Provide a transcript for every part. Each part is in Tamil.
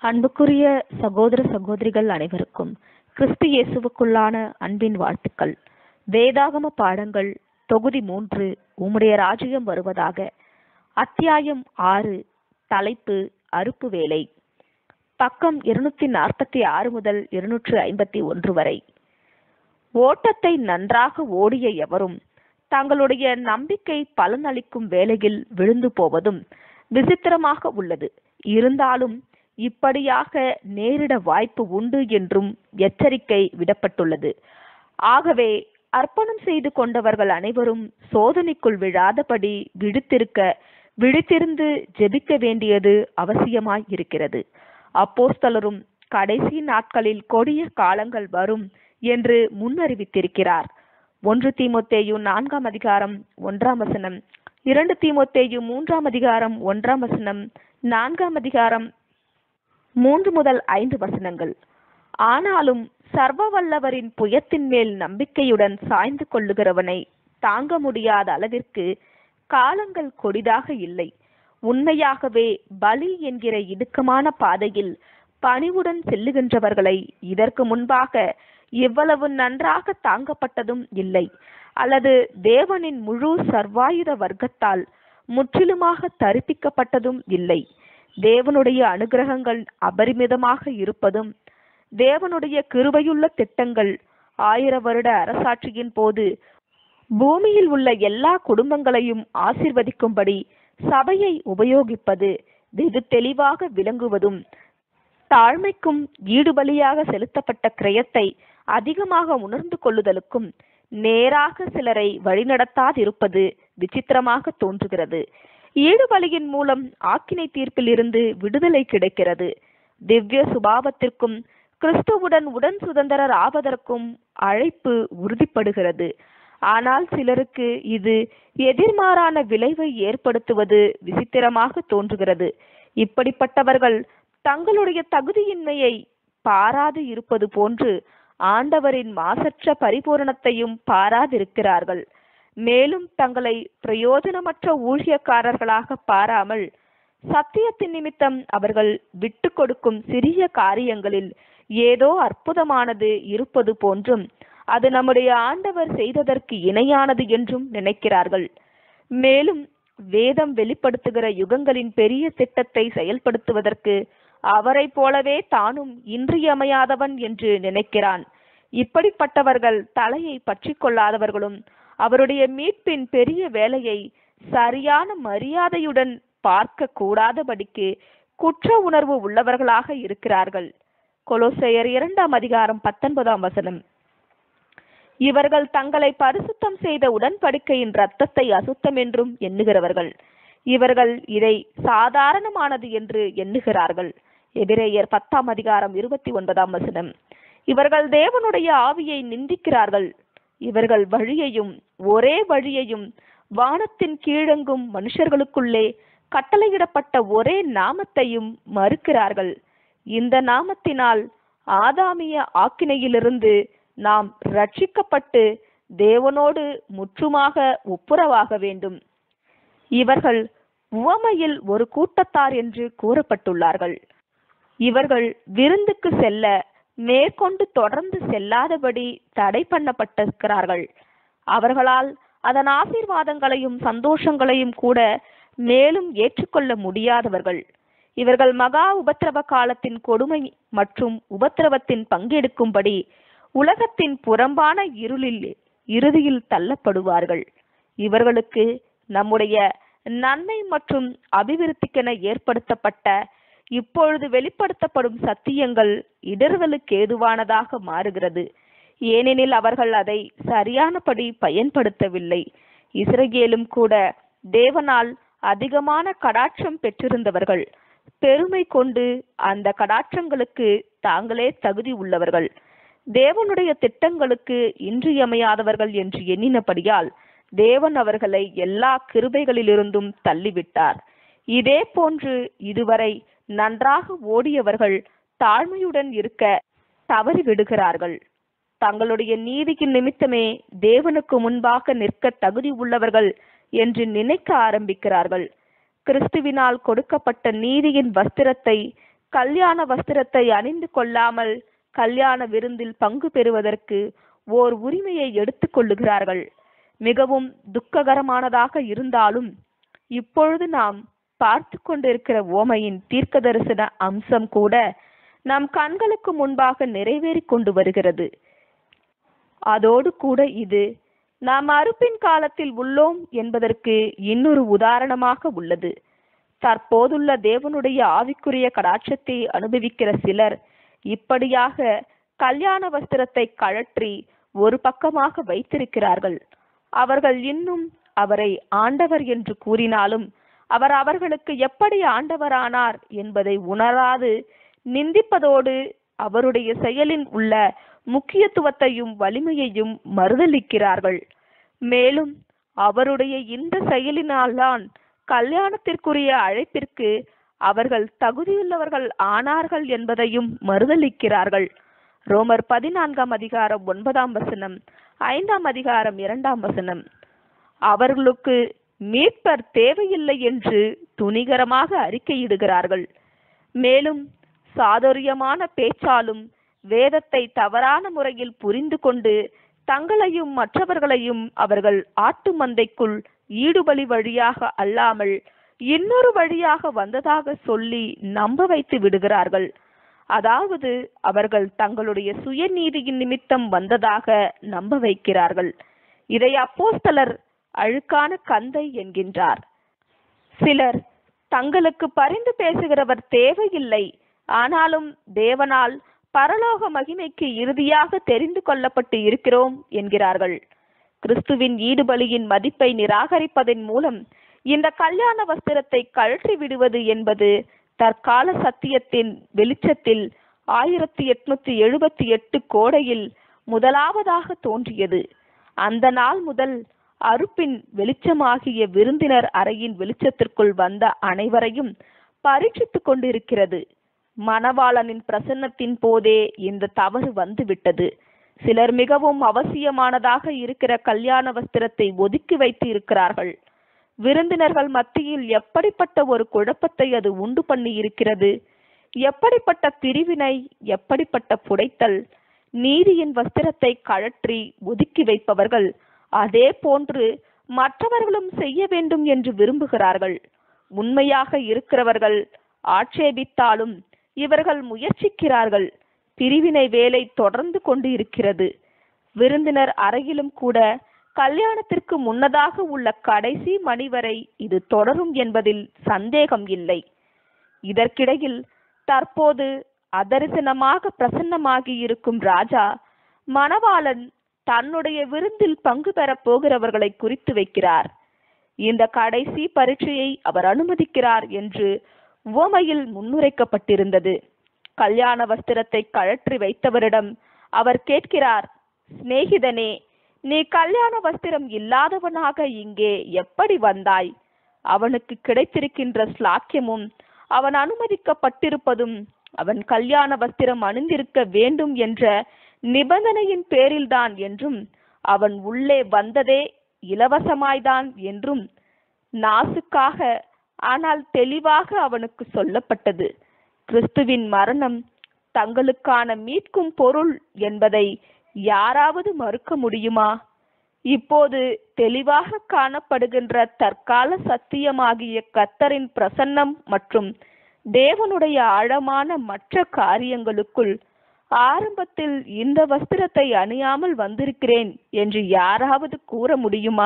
அன்புக்குரிய சகோதர சகோதரிகள் அனைவருக்கும் கிறிஸ்து இயேசுவுக்குள்ளான அன்பின் வாழ்த்துக்கள் வேதாகம பாடங்கள் தொகுதி மூன்று உம்முடைய ராஜ்யம் வருவதாக அத்தியாயம் ஆறு தலைப்பு அறுப்பு வேலை பக்கம் இருநூத்தி நாற்பத்தி ஆறு முதல் இருநூற்று ஐம்பத்தி ஒன்று வரை ஓட்டத்தை நன்றாக ஓடிய எவரும் தங்களுடைய நம்பிக்கை பலனளிக்கும் வேலையில் விழுந்து போவதும் விசித்திரமாக உள்ளது இருந்தாலும் இப்படியாக நேரிட வாய்ப்பு உண்டு என்றும் எச்சரிக்கை விடப்பட்டுள்ளது ஆகவே அர்ப்பணம் செய்து கொண்டவர்கள் அனைவரும் சோதனைக்குள் விழாதபடி விழித்திருக்க விழித்திருந்து ஜெபிக்க வேண்டியது அவசியமாய் இருக்கிறது அப்போஸ்தலரும் கடைசி நாட்களில் கொடிய காலங்கள் வரும் என்று முன்னறிவித்திருக்கிறார் ஒன்று தீமோத்தேயு நான்காம் அதிகாரம் ஒன்றாம் வசனம் இரண்டு தீமோத்தேயு மூன்றாம் அதிகாரம் ஒன்றாம் வசனம் நான்காம் அதிகாரம் மூன்று முதல் ஐந்து வசனங்கள் ஆனாலும் சர்வ வல்லவரின் புயத்தின் மேல் நம்பிக்கையுடன் சாய்ந்து கொள்ளுகிறவனை தாங்க முடியாத அளவிற்கு காலங்கள் கொடிதாக இல்லை உண்மையாகவே பலி என்கிற இடுக்கமான பாதையில் பணிவுடன் செல்லுகின்றவர்களை இதற்கு முன்பாக இவ்வளவு நன்றாக தாங்கப்பட்டதும் இல்லை அல்லது தேவனின் முழு சர்வாயுத வர்க்கத்தால் முற்றிலுமாக தரிப்பிக்கப்பட்டதும் இல்லை தேவனுடைய அனுகிரகங்கள் அபரிமிதமாக இருப்பதும் தேவனுடைய கிருபையுள்ள திட்டங்கள் ஆயிர வருட அரசாட்சியின் போது பூமியில் உள்ள எல்லா குடும்பங்களையும் ஆசிர்வதிக்கும்படி சபையை உபயோகிப்பது வெகு தெளிவாக விளங்குவதும் தாழ்மைக்கும் ஈடுபலியாக செலுத்தப்பட்ட கிரயத்தை அதிகமாக உணர்ந்து கொள்ளுதலுக்கும் நேராக சிலரை வழிநடத்தாதிருப்பது விசித்திரமாக தோன்றுகிறது ஈடுபலியின் மூலம் ஆக்கினை தீர்ப்பில் இருந்து விடுதலை கிடைக்கிறது திவ்ய சுபாவத்திற்கும் கிறிஸ்துவுடன் உடன் சுதந்திரர் ஆவதற்கும் அழைப்பு உறுதிப்படுகிறது ஆனால் சிலருக்கு இது எதிர்மாறான விளைவை ஏற்படுத்துவது விசித்திரமாக தோன்றுகிறது இப்படிப்பட்டவர்கள் தங்களுடைய தகுதியின்மையை பாராது இருப்பது போன்று ஆண்டவரின் மாசற்ற பரிபூரணத்தையும் பாராதிருக்கிறார்கள் மேலும் தங்களை பிரயோஜனமற்ற ஊழியக்காரர்களாக பாராமல் சத்தியத்தின் நிமித்தம் அவர்கள் விட்டு கொடுக்கும் சிறிய காரியங்களில் ஏதோ அற்புதமானது இருப்பது போன்றும் அது நம்முடைய ஆண்டவர் செய்ததற்கு இணையானது என்றும் நினைக்கிறார்கள் மேலும் வேதம் வெளிப்படுத்துகிற யுகங்களின் பெரிய திட்டத்தை செயல்படுத்துவதற்கு அவரை போலவே தானும் இன்றியமையாதவன் என்று நினைக்கிறான் இப்படிப்பட்டவர்கள் தலையை பற்றி கொள்ளாதவர்களும் அவருடைய மீட்பின் பெரிய வேலையை சரியான மரியாதையுடன் பார்க்க கூடாதபடிக்கு குற்ற உணர்வு உள்ளவர்களாக இருக்கிறார்கள் கொலோசையர் இரண்டாம் அதிகாரம் பத்தொன்பதாம் வசனம் இவர்கள் தங்களை பரிசுத்தம் செய்த உடன்படிக்கையின் இரத்தத்தை அசுத்தம் என்றும் எண்ணுகிறவர்கள் இவர்கள் இதை சாதாரணமானது என்று எண்ணுகிறார்கள் எபிரேயர் பத்தாம் அதிகாரம் இருபத்தி ஒன்பதாம் வசனம் இவர்கள் தேவனுடைய ஆவியை நிந்திக்கிறார்கள் இவர்கள் வழியையும் ஒரே வழியையும் வானத்தின் கீழெங்கும் மனுஷர்களுக்குள்ளே கட்டளையிடப்பட்ட ஒரே நாமத்தையும் மறுக்கிறார்கள் இந்த நாமத்தினால் ஆதாமிய ஆக்கினையிலிருந்து நாம் ரட்சிக்கப்பட்டு தேவனோடு முற்றுமாக ஒப்புரவாக வேண்டும் இவர்கள் உவமையில் ஒரு கூட்டத்தார் என்று கூறப்பட்டுள்ளார்கள் இவர்கள் விருந்துக்கு செல்ல மேற்கொண்டு தொடர்ந்து செல்லாதபடி தடை பண்ணப்பட்டிருக்கிறார்கள் அவர்களால் அதன் ஆசீர்வாதங்களையும் சந்தோஷங்களையும் கூட மேலும் ஏற்றுக்கொள்ள முடியாதவர்கள் இவர்கள் மகா உபத்திரவ காலத்தின் கொடுமை மற்றும் உபத்திரவத்தின் பங்கெடுக்கும்படி உலகத்தின் புறம்பான இருளில் இறுதியில் தள்ளப்படுவார்கள் இவர்களுக்கு நம்முடைய நன்மை மற்றும் அபிவிருத்திக்கென ஏற்படுத்தப்பட்ட இப்பொழுது வெளிப்படுத்தப்படும் சத்தியங்கள் இடர்களுக்கு ஏதுவானதாக மாறுகிறது ஏனெனில் அவர்கள் அதை சரியானபடி பயன்படுத்தவில்லை இஸ்ரேலும் கூட தேவனால் அதிகமான கடாட்சம் பெற்றிருந்தவர்கள் பெருமை கொண்டு அந்த கடாட்சங்களுக்கு தாங்களே தகுதி உள்ளவர்கள் தேவனுடைய திட்டங்களுக்கு இன்றியமையாதவர்கள் என்று எண்ணினபடியால் தேவன் அவர்களை எல்லா கிருபைகளிலிருந்தும் தள்ளிவிட்டார் இதே போன்று இதுவரை நன்றாக ஓடியவர்கள் தாழ்மையுடன் இருக்க தவறிவிடுகிறார்கள் தங்களுடைய நீதியின் நிமித்தமே தேவனுக்கு முன்பாக நிற்க தகுதி உள்ளவர்கள் என்று நினைக்க ஆரம்பிக்கிறார்கள் கிறிஸ்துவினால் கொடுக்கப்பட்ட நீதியின் வஸ்திரத்தை கல்யாண வஸ்திரத்தை அணிந்து கொள்ளாமல் கல்யாண விருந்தில் பங்கு பெறுவதற்கு ஓர் உரிமையை எடுத்துக் கொள்ளுகிறார்கள் மிகவும் துக்ககரமானதாக இருந்தாலும் இப்பொழுது நாம் பார்த்து கொண்டிருக்கிற ஓமையின் தீர்க்க தரிசன அம்சம் கூட நம் கண்களுக்கு முன்பாக நிறைவேறிக் கொண்டு வருகிறது அதோடு கூட இது நாம் அறுப்பின் காலத்தில் உள்ளோம் என்பதற்கு இன்னொரு உதாரணமாக உள்ளது தற்போதுள்ள தேவனுடைய ஆவிக்குரிய கடாட்சத்தை அனுபவிக்கிற சிலர் இப்படியாக கல்யாண வஸ்திரத்தை கழற்றி ஒரு பக்கமாக வைத்திருக்கிறார்கள் அவர்கள் இன்னும் அவரை ஆண்டவர் என்று கூறினாலும் அவர் அவர்களுக்கு எப்படி ஆண்டவரானார் என்பதை உணராது நிந்திப்பதோடு அவருடைய செயலின் உள்ள முக்கியத்துவத்தையும் வலிமையையும் மறுதலிக்கிறார்கள் மேலும் அவருடைய இந்த செயலினால்தான் கல்யாணத்திற்குரிய அழைப்பிற்கு அவர்கள் தகுதியுள்ளவர்கள் ஆனார்கள் என்பதையும் மறுதலிக்கிறார்கள் ரோமர் பதினான்காம் அதிகாரம் ஒன்பதாம் வசனம் ஐந்தாம் அதிகாரம் இரண்டாம் வசனம் அவர்களுக்கு மீட்பர் தேவையில்லை என்று துணிகரமாக அறிக்கையிடுகிறார்கள் மேலும் சாதுரியமான பேச்சாலும் வேதத்தை தவறான முறையில் புரிந்து கொண்டு தங்களையும் மற்றவர்களையும் அவர்கள் ஆட்டு மந்தைக்குள் ஈடுபலி வழியாக அல்லாமல் இன்னொரு வழியாக வந்ததாக சொல்லி நம்ப வைத்து விடுகிறார்கள் அதாவது அவர்கள் தங்களுடைய சுயநீதியின் நிமித்தம் வந்ததாக நம்ப வைக்கிறார்கள் இதை அப்போஸ்தலர் அழுக்கான கந்தை என்கின்றார் சிலர் தங்களுக்கு பரிந்து பேசுகிறவர் தேவையில்லை ஆனாலும் தேவனால் பரலோக மகிமைக்கு இறுதியாக தெரிந்து கொள்ளப்பட்டு இருக்கிறோம் என்கிறார்கள் கிறிஸ்துவின் ஈடுபலியின் மதிப்பை நிராகரிப்பதன் மூலம் இந்த கல்யாண வஸ்திரத்தை கழற்றி விடுவது என்பது தற்கால சத்தியத்தின் வெளிச்சத்தில் ஆயிரத்தி எட்நூத்தி எழுபத்தி எட்டு கோடையில் முதலாவதாக தோன்றியது அந்த நாள் முதல் அறுப்பின் வெளிச்சமாகிய விருந்தினர் அறையின் வெளிச்சத்திற்குள் வந்த அனைவரையும் பரீட்சித்துக் கொண்டிருக்கிறது மணவாளனின் பிரசன்னத்தின் போதே இந்த தவறு வந்துவிட்டது சிலர் மிகவும் அவசியமானதாக இருக்கிற கல்யாண வஸ்திரத்தை ஒதுக்கி வைத்து இருக்கிறார்கள் விருந்தினர்கள் மத்தியில் எப்படிப்பட்ட ஒரு குழப்பத்தை அது உண்டு பண்ணி இருக்கிறது எப்படிப்பட்ட பிரிவினை எப்படிப்பட்ட புடைத்தல் நீதியின் வஸ்திரத்தை கழற்றி ஒதுக்கி வைப்பவர்கள் அதே போன்று மற்றவர்களும் செய்ய வேண்டும் என்று விரும்புகிறார்கள் உண்மையாக இருக்கிறவர்கள் ஆட்சேபித்தாலும் இவர்கள் முயற்சிக்கிறார்கள் பிரிவினை வேலை தொடர்ந்து கொண்டு இருக்கிறது விருந்தினர் அறையிலும் கூட கல்யாணத்திற்கு முன்னதாக உள்ள கடைசி மணி வரை இது தொடரும் என்பதில் சந்தேகம் இல்லை இதற்கிடையில் தற்போது அதரிசனமாக பிரசன்னமாகி இருக்கும் ராஜா மணவாளன் தன்னுடைய விருந்தில் பங்கு பெறப் போகிறவர்களை குறித்து வைக்கிறார் இந்த கடைசி பரீட்சையை அவர் அனுமதிக்கிறார் என்று உவமையில் முன்னுரைக்கப்பட்டிருந்தது கல்யாண வஸ்திரத்தை கழற்றி வைத்தவரிடம் அவர் கேட்கிறார் சிநேகிதனே நீ கல்யாண வஸ்திரம் இல்லாதவனாக இங்கே எப்படி வந்தாய் அவனுக்கு கிடைத்திருக்கின்ற ஸ்லாக்கியமும் அவன் அனுமதிக்கப்பட்டிருப்பதும் அவன் கல்யாண வஸ்திரம் அணிந்திருக்க வேண்டும் என்ற நிபந்தனையின் பேரில்தான் என்றும் அவன் உள்ளே வந்ததே இலவசமாய்தான் என்றும் நாசுக்காக ஆனால் தெளிவாக அவனுக்கு சொல்லப்பட்டது கிறிஸ்துவின் மரணம் தங்களுக்கான மீட்கும் பொருள் என்பதை யாராவது மறுக்க முடியுமா இப்போது தெளிவாக காணப்படுகின்ற தற்கால சத்தியமாகிய கத்தரின் பிரசன்னம் மற்றும் தேவனுடைய ஆழமான மற்ற காரியங்களுக்குள் ஆரம்பத்தில் இந்த வஸ்திரத்தை அணியாமல் வந்திருக்கிறேன் என்று யாராவது கூற முடியுமா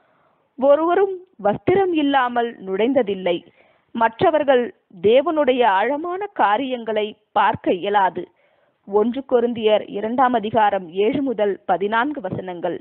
ஒருவரும் வஸ்திரம் இல்லாமல் நுழைந்ததில்லை மற்றவர்கள் தேவனுடைய ஆழமான காரியங்களை பார்க்க இயலாது ஒன்று கொருந்தியர் இரண்டாம் அதிகாரம் ஏழு முதல் பதினான்கு வசனங்கள்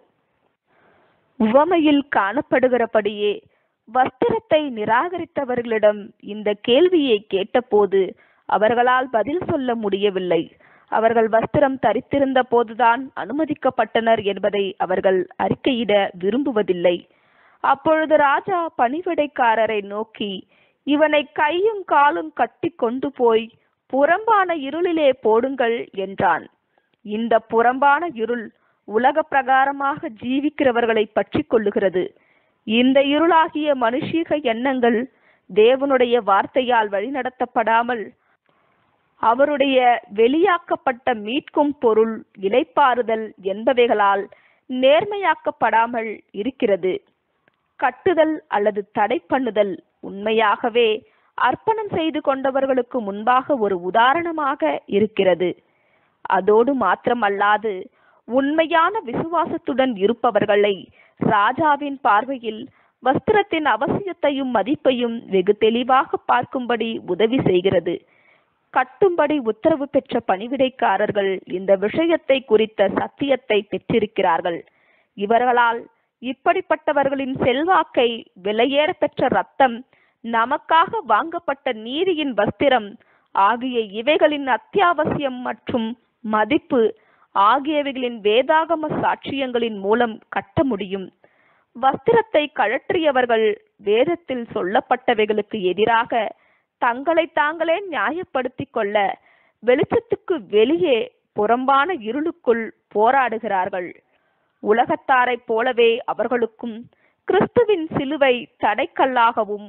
உவமையில் காணப்படுகிறபடியே வஸ்திரத்தை நிராகரித்தவர்களிடம் இந்த கேள்வியை கேட்டபோது அவர்களால் பதில் சொல்ல முடியவில்லை அவர்கள் வஸ்திரம் தரித்திருந்த போதுதான் அனுமதிக்கப்பட்டனர் என்பதை அவர்கள் அறிக்கையிட விரும்புவதில்லை அப்பொழுது ராஜா பணிவிடைக்காரரை நோக்கி இவனை கையும் காலும் கட்டி கொண்டு போய் புறம்பான இருளிலே போடுங்கள் என்றான் இந்த புறம்பான இருள் உலக பிரகாரமாக ஜீவிக்கிறவர்களை பற்றி கொள்ளுகிறது இந்த இருளாகிய மனுஷீக எண்ணங்கள் தேவனுடைய வார்த்தையால் வழிநடத்தப்படாமல் அவருடைய வெளியாக்கப்பட்ட மீட்கும் பொருள் இலைப்பாறுதல் என்பவைகளால் நேர்மையாக்கப்படாமல் இருக்கிறது கட்டுதல் அல்லது தடை பண்ணுதல் உண்மையாகவே அர்ப்பணம் செய்து கொண்டவர்களுக்கு முன்பாக ஒரு உதாரணமாக இருக்கிறது அதோடு மாத்திரமல்லாது உண்மையான விசுவாசத்துடன் இருப்பவர்களை ராஜாவின் பார்வையில் வஸ்திரத்தின் அவசியத்தையும் மதிப்பையும் வெகு தெளிவாக பார்க்கும்படி உதவி செய்கிறது கட்டும்படி உத்தரவு பெற்ற பணிவிடைக்காரர்கள் இந்த விஷயத்தை குறித்த சத்தியத்தை பெற்றிருக்கிறார்கள் இவர்களால் இப்படிப்பட்டவர்களின் செல்வாக்கை விலையேற பெற்ற ரத்தம் நமக்காக வாங்கப்பட்ட நீதியின் வஸ்திரம் ஆகிய இவைகளின் அத்தியாவசியம் மற்றும் மதிப்பு ஆகியவைகளின் வேதாகம சாட்சியங்களின் மூலம் கட்ட முடியும் வஸ்திரத்தை கழற்றியவர்கள் வேதத்தில் சொல்லப்பட்டவைகளுக்கு எதிராக தங்களை தாங்களே நியாயப்படுத்திக் கொள்ள வெளிச்சத்துக்கு வெளியே புறம்பான இருளுக்குள் போராடுகிறார்கள் உலகத்தாரைப் போலவே அவர்களுக்கும் கிறிஸ்துவின் சிலுவை தடைக்கல்லாகவும்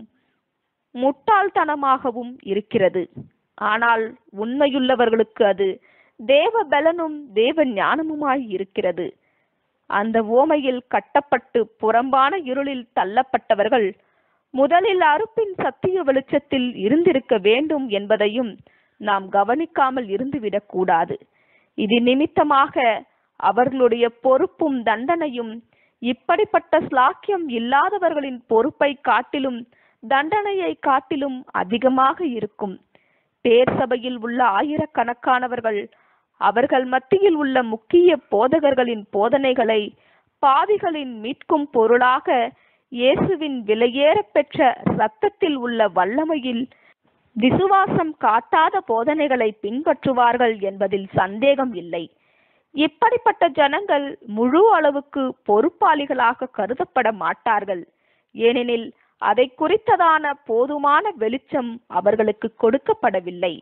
முட்டாள்தனமாகவும் இருக்கிறது ஆனால் உண்மையுள்ளவர்களுக்கு அது தேவ பலனும் தேவ ஞானமுமாய் இருக்கிறது அந்த ஓமையில் கட்டப்பட்டு புறம்பான இருளில் தள்ளப்பட்டவர்கள் முதலில் அறுப்பின் சத்திய வெளிச்சத்தில் இருந்திருக்க வேண்டும் என்பதையும் நாம் கவனிக்காமல் இருந்துவிடக் கூடாது இது நிமித்தமாக அவர்களுடைய பொறுப்பும் தண்டனையும் இப்படிப்பட்ட ஸ்லாக்கியம் இல்லாதவர்களின் பொறுப்பை காட்டிலும் தண்டனையை காட்டிலும் அதிகமாக இருக்கும் பேர் சபையில் உள்ள ஆயிரக்கணக்கானவர்கள் அவர்கள் மத்தியில் உள்ள முக்கிய போதகர்களின் போதனைகளை பாவிகளின் மீட்கும் பொருளாக இயேசுவின் விலையேற பெற்ற இரத்தத்தில் உள்ள வல்லமையில் விசுவாசம் காட்டாத போதனைகளை பின்பற்றுவார்கள் என்பதில் சந்தேகம் இல்லை இப்படிப்பட்ட ஜனங்கள் முழு அளவுக்கு பொறுப்பாளிகளாக கருதப்பட மாட்டார்கள் ஏனெனில் அதை குறித்ததான போதுமான வெளிச்சம் அவர்களுக்கு கொடுக்கப்படவில்லை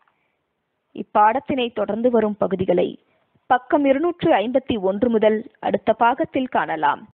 இப்பாடத்தினை தொடர்ந்து வரும் பகுதிகளை பக்கம் இருநூற்று ஐம்பத்தி ஒன்று முதல் அடுத்த பாகத்தில் காணலாம்